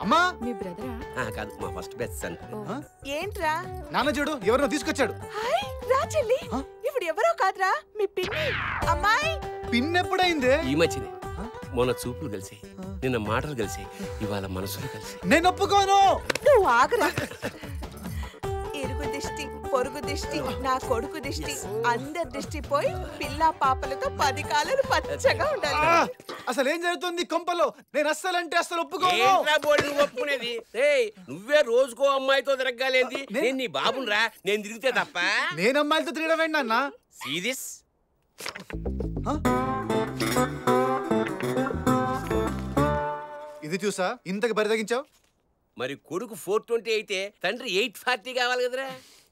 అమ్మా మీ బ్రదరా ఆ, కాదు మా ఫస్ట్ బెస్ట్ సన్ ఆ? ఏంట్రా నాన్న చూడు ఎవరినో తీసుకొచ్చాడు హాయ్ రా చెల్లి హ? ఇప్పుడు ఎవరో కాదురా మీ పిన్ని అమ్మాయి పిన్ ఎప్పుడైంది ఈ మధ్యనే మొన్న చూపులు కలిసి నిన్న మాటలు కలిసి ఇవాళ మనసులు కలిసి నేను ఒప్పుకోను నువ్వు ఆగరా ఇరుగు దిష్టి పొరుగు దిష్టి నా కొడుకు దిష్టి అందరి దిష్టి పోయి పిల్ల పాపలతో పది కాలాలు పచ్చగా ఉండాలి ఆ! అసలు ఏం జరుగుతుంది కొంపలో నేను అస్సలంటే అస్సలు ఒప్పుకోను ఏంట్రా బోడి నువ్వు ఒప్పుకునేది ఏయ్ నువ్వే రోజుకో అమ్మాయితో తిరగాలేంది నేను నీ బాబునరా నేను తిరిగితే తప్ప నేను అమ్మాయిలతో తిరగడం ఏంటి నాన్న సీదిస్ ఇది చూసా ఇంతకు బరితగించావు మరి కొడుకు ఫోర్ ట్వంటీ అయితే తండ్రి ఎయిట్ ఫార్టీ కావాలి కదరా